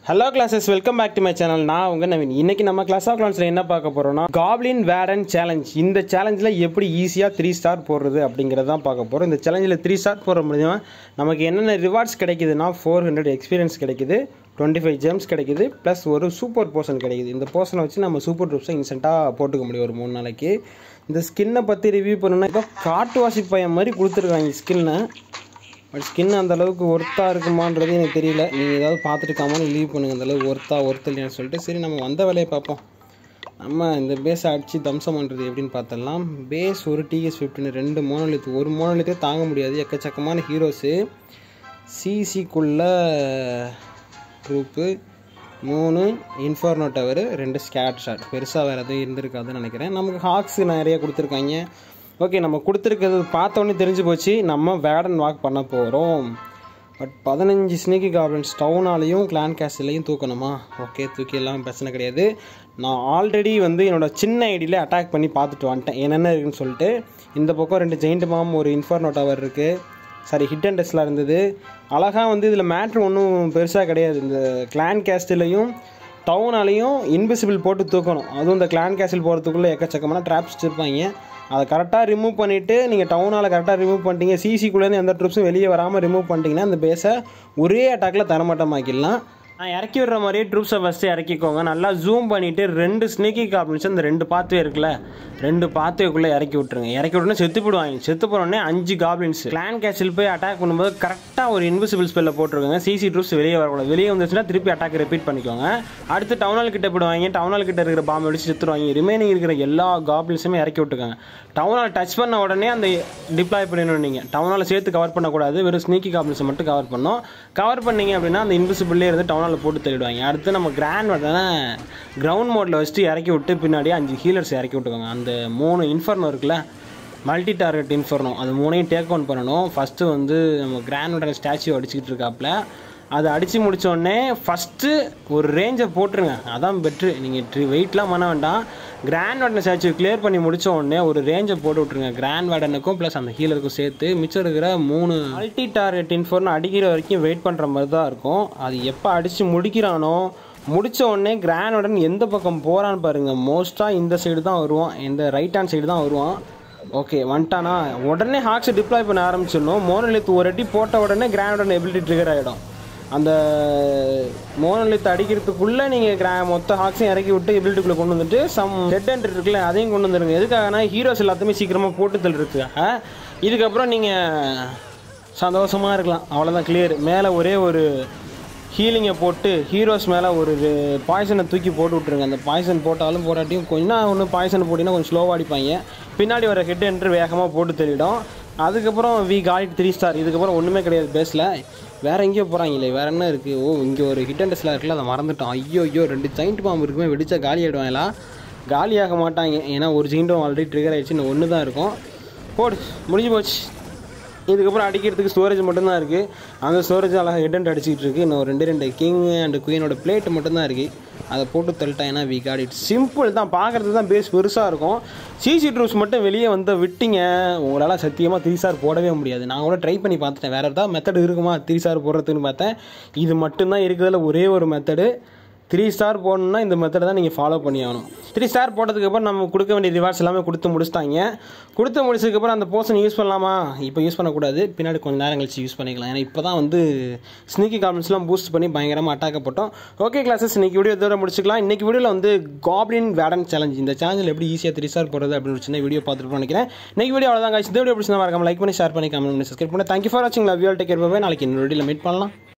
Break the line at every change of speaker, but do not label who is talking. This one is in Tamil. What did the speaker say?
hello classes welcome back to my channel நான் உங்கள் நவீன் இன்னைக்கு நம்ம கிளாஸ் ஆஃப் கிளான்ஸில் என்ன பார்க்க போகிறோம்னா காப்ளின் வேடன் சேலஞ்ச் இந்த சேலஞ்சில் எப்படி ஈஸியாக த்ரீ ஸ்டார் போடுறது அப்படிங்கிறத தான் பார்க்க போகிறோம் இந்த சேலஞ்சில் த்ரீ ஸ்டார் போடுற மூலியமாக நமக்கு என்னென்ன ரிவார்ட்ஸ் கிடைக்குதுன்னா ஃபோர் ஹண்ட்ரட் எக்ஸ்பீரியன்ஸ் கிடைக்குது டுவெண்ட்டி ஃபைவ் ஜெம்ஸ் கிடைக்குது ப்ளஸ் ஒரு சூப்பர் போர்ஷன் கிடைக்குது இந்த போர்ஷனை வச்சு நம்ம சூப்பர் ட்ரூப்ஸை இன்ஸ்டண்ட்டாக போட்டுக்க முடியும் ஒரு மூணு நாளைக்கு இந்த ஸ்கின்னை பற்றி ரிவ்யூ பண்ணணும்னா இப்போ காட்டுவாசி பையன் மாதிரி கொடுத்துருக்காங்க ஸ்கின்னை பட் ஸ்கின் அந்த அளவுக்கு ஒர்த்தாக இருக்குமான்றது எனக்கு தெரியல நீங்கள் ஏதாவது பார்த்துருக்காமான்னு லீவ் பண்ணுங்கள் அந்த அளவுக்கு ஒர்த்தா ஒர்த் இல்லையான்னு சொல்லிட்டு சரி நம்ம வந்த வேலையை பார்ப்போம் நம்ம இந்த பேஸை அடித்து தம்சம் பண்ணுறது எப்படின்னு பார்த்தலாம் பேஸ் ஒரு டிஎஸ் ஃபிஃப்டின் ரெண்டு மோனோலித்து ஒரு மோனோலித்தே தாங்க முடியாது எக்கச்சக்கமான ஹீரோஸு சிசிக்குள்ள குரூப்பு மூணு இன்ஃபர்னோ டவர் ரெண்டு ஸ்கேட் ஷாட் பெருசாக வேறு எதுவும் இருந்திருக்காதுன்னு நினைக்கிறேன் நமக்கு ஹாக்ஸ் நிறைய கொடுத்துருக்காங்க ஓகே நம்ம கொடுத்துருக்கிறது பார்த்தோன்னே தெரிஞ்சு போச்சு நம்ம வேடன் வாக் பண்ண போகிறோம் பட் பதினஞ்சு ஸ்னேக்கி காப்ளின்ஸ் டவுனாலையும் கிளான் கேஸ்ட்லையும் தூக்கணுமா ஓகே தூக்கிடலாம் பிரச்சனை கிடையாது நான் ஆல்ரெடி வந்து என்னோட சின்ன ஐடியில் அட்டாக் பண்ணி பார்த்துட்டு வந்துட்டேன் என்னென்ன இருக்குன்னு சொல்லிட்டு இந்த பக்கம் ரெண்டு ஜெயிண்ட் மாம் ஒரு இன்ஃபர்னோ டவர் இருக்குது சாரி ஹிட் அண்ட் டெஸ்ட்லாம் இருந்தது அழகாக வந்து இதில் மேட்ரு ஒன்றும் பெருசாக கிடையாது இந்த கிளான் கேஸ்ட்லையும் டவுனாலையும் இன்விசிபிள் போட்டு தூக்கணும் அதுவும் இந்த கிளான் கேஸ்டில் போகிறதுக்குள்ளே எக்கச்சக்கமான ட்ராப்ஸ் வச்சுருப்பாங்க அதை கரெக்டாக ரிமூவ் பண்ணிவிட்டு நீங்கள் டவுனால் கரெக்டாக ரிமூவ் பண்ணிட்டீங்க சிசிக்குள்ளேருந்து எந்த ட்ரிப்ஸும் வெளியே வராமல் ரிமூவ் பண்ணிட்டீங்கன்னா அந்த பேஸை ஒரே அட்டாக்கில் தரமாட்டமாக்கிடலாம் நான் இறக்கி விடுற மாதிரியே ட்ரூப்ஸை ஃபஸ்ட்டு இறக்கிக்கோங்க நல்லா ஜூம் பண்ணிவிட்டு ரெண்டு ஸ்னேக்கி காப்ளின்ஸ் இந்த ரெண்டு பாத்வே இருக்குல்ல ரெண்டு பாத்வேக்குள்ளே இறக்கி விட்ருங்க இறக்கி விட்டுனா செத்து போடுவாங்க செத்து போனோடனே அஞ்சு காப்ளின்ஸ் கிளான் கேச்சில் போய் அட்டாக் பண்ணும்போது கரெக்டாக ஒரு இன்விசிபிள் ஸ்பெல்ல போட்டுருங்க சிசி ட்ரூப்ஸ் வெளியே வரக்கூடாது வெளியே வந்துச்சுன்னா திருப்பி அட்டாக் ரிப்பீட் பண்ணிக்கோங்க அடுத்து டவுனால் கிட்ட போடுவாங்க டவுனால் கிட்ட இருக்கிற பாம்பை அடிச்சு செத்துருவாங்க ரிமைனிங் இருக்கிற எல்லா காப்ளின்ஸுமே இறக்கி விட்டுருக்காங்க டவுனால் டச் பண்ண உடனே அந்த டிப்ளாய் பண்ணிடணும் நீங்கள் டவுனால் சேர்த்து கவர் பண்ணக்கூடாது வெறும் ஸ்னீக்கி காப்ளின்ஸை மட்டும் கவர் பண்ணோம் கவர் பண்ணீங்க அப்படின்னா அந்த இன்விசிபிள்லேயே இருந்து டவுனால் போட்டு தள்ளிடுவாங்க அடுத்து நம்ம கிராண்ட் வட்டனை கிரவுண்ட் மோடில் வச்சுட்டு இறக்கி விட்டு பின்னாடியே அஞ்சு ஹீலர்ஸ் இறக்கி விட்டுக்கோங்க அந்த மூணு இன்ஃபர்னோ இருக்குல்ல மல்டி டார்கெட் இன்ஃபர்னோ அது மூணையும் டேக் அவுட் பண்ணணும் ஃபஸ்ட்டு வந்து நம்ம கிராண்ட் வட்டன் ஸ்டாச்சு அடிச்சுக்கிட்டு இருக்காப்புல அதை அடித்து முடித்தோடனே ஃபஸ்ட்டு ஒரு ரேஞ்சை போட்டுருங்க அதான் பெட்ரு நீங்கள் ட்ரி வெயிட்லாம் பண்ண வேண்டாம் கிராண்ட் வார்டன் ஸ்டாச்சு கிளியர் பண்ணி முடிச்ச உடனே ஒரு ரேஞ்சை போட்டு விட்ருங்க கிராண்ட் வார்டனுக்கும் ப்ளஸ் அந்த ஹீலருக்கும் சேர்த்து மிச்சம் இருக்கிற மூணு மல்டி டார்கெட் இன்ஃபோர்னு அடிக்கிற வரைக்கும் வெயிட் பண்ணுற மாதிரி தான் இருக்கும் அது எப்போ அடித்து முடிக்கிறானோ முடித்த உடனே கிராண்ட் வார்டன் எந்த பக்கம் போகிறான்னு பாருங்கள் மோஸ்ட்டாக இந்த சைடு தான் வருவான் இந்த ரைட் ஹேண்ட் சைடு தான் வருவான் ஓகே வந்துட்டானா உடனே ஹாக்ஸை டிப்ளாய் பண்ண ஆரம்பிச்சிடணும் மோனலித் ஒரு அடி போட்ட உடனே கிராண்ட் வார்டன் எபிலிட்டி ட்ரிகர் ஆகிடும் அந்த மோனலித் அடிக்கிறதுக்குள்ளே நீங்கள் கிரா மொத்த ஹாக்ஸையும் இறக்கி விட்டு எபிலிட்டிக்குள்ளே கொண்டு வந்துட்டு சம் டெட் எண்ட் இருக்குல்ல அதையும் கொண்டு வந்துருங்க எதுக்காகனா ஹீரோஸ் எல்லாத்தையுமே சீக்கிரமாக போட்டு தள்ளுறதுக்காக இதுக்கப்புறம் நீங்கள் சந்தோஷமாக இருக்கலாம் அவ்வளோதான் கிளியர் மேலே ஒரே ஒரு ஹீலிங்கை போட்டு ஹீரோஸ் மேலே ஒரு பாய்சனை தூக்கி போட்டு விட்ருங்க அந்த பாய்சன் போட்டாலும் போட்டாட்டியும் கொஞ்சம் ஒன்று பாய்சன் போட்டிங்கன்னா கொஞ்சம் ஸ்லோவாக அடிப்பாங்க பின்னாடி வர ஹெட் என்று வேகமாக போட்டு தள்ளிடும் அதுக்கப்புறம் வி காலிட் த்ரீ ஸ்டார் இதுக்கப்புறம் ஒன்றுமே கிடையாது பேஸில் வேறு எங்கேயோ போகிறாங்களே வேறு என்ன இருக்குது ஓ இங்கே ஒரு ஹிட் அண்ட் டெஸ்ட்லாம் இருக்குல்ல அதை மறந்துட்டோம் ஐயோ ஐயோ ரெண்டு ஜெயிண்ட் பாம்பு இருக்குமே வெடிச்சா காலி ஆகிடுவாங்களா காலியாக மாட்டாங்க ஏன்னா ஒரு ஜெயிண்ட்டும் ஆல்ரெடி ட்ரிகர் ஆகிடுச்சு இன்னும் ஒன்று தான் இருக்கும் போடு முடிஞ்சு போச்சு இதுக்கப்புறம் அடிக்கிறதுக்கு ஸ்டோரேஜ் மட்டும்தான் இருக்குது அந்த ஸ்டோரேஜ் அழகாக ஹெட் அண்ட் அடிச்சிக்கிட்டு இருக்குது இன்னும் ரெண்டு ரெண்டு கிங் அண்ட் குயினோட பிளேட் மட்டும்தான் இருக்குது அதை போட்டு தள்ளிட்டாங்கன்னா வி காட் இட் சிம்பிள் தான் பார்க்குறது தான் பேஸ் பெருசாக இருக்கும் சிசி ட்ரூப்ஸ் மட்டும் வெளியே வந்து விட்டீங்க உங்களால் சத்தியமாக த்ரீ ஸ்டார் போடவே முடியாது நான் கூட ட்ரை பண்ணி பார்த்துட்டேன் வேறு ஏதாவது மெத்தட் இருக்குமா த்ரீ ஸ்டார் போடுறதுன்னு பார்த்தேன் இது மட்டும்தான் இருக்கிறதுல ஒரே ஒரு மெத்தடு த்ரீ ஸ்டார் போடணுன்னா இந்த மெத்தடை தான் நீங்கள் ஃபாலோ பண்ணி ஆகணும் த்ரீ ஸ்டார் போட்டதுக்கப்புறம் நம்ம கொடுக்க வேண்டிய ரிவார்ட்ஸ் எல்லாமே கொடுத்து முடிச்சிட்டாங்க கொடுத்து முடிச்சதுக்கப்புறம் அந்த போர்ஷன் யூஸ் பண்ணலாமா இப்போ யூஸ் பண்ணக்கூடாது பின்னாடி கொஞ்சம் நேரம் கழிச்சு யூஸ் பண்ணிக்கலாம் ஏன்னா இப்போ தான் வந்து ஸ்னீக்கி கார்மெண்ட்ஸ்லாம் பூஸ்ட் பண்ணி பயங்கரமாக அட்டாக் போட்டோம் ஓகே கிளாஸஸ் இன்றைக்கி வீடியோ இதோட முடிச்சுக்கலாம் இன்றைக்கி வீடியோவில் வந்து காப்ளின் வேடன் சேலஞ்ச் இந்த சேனல் எப்படி ஈஸியாக த்ரீ ஸ்டார் போடுறது அப்படின்னு ஒரு சின்ன வீடியோ பார்த்துட்டு நினைக்கிறேன் இன்றைக்கி வீடியோ அவ்வளோதான் காய்ச்சி இந்த வீடியோ பிடிச்சா மறக்காம லைக் பண்ணி ஷேர் பண்ணி கமெண்ட் பண்ணி சப்ஸ்கிரைப் பண்ணி தேங்க்யூ ஃபார் வாட்சிங் love you take care bye நாளைக்கு இன்னொரு வீடியோவில் மீட் பண்ணலாம்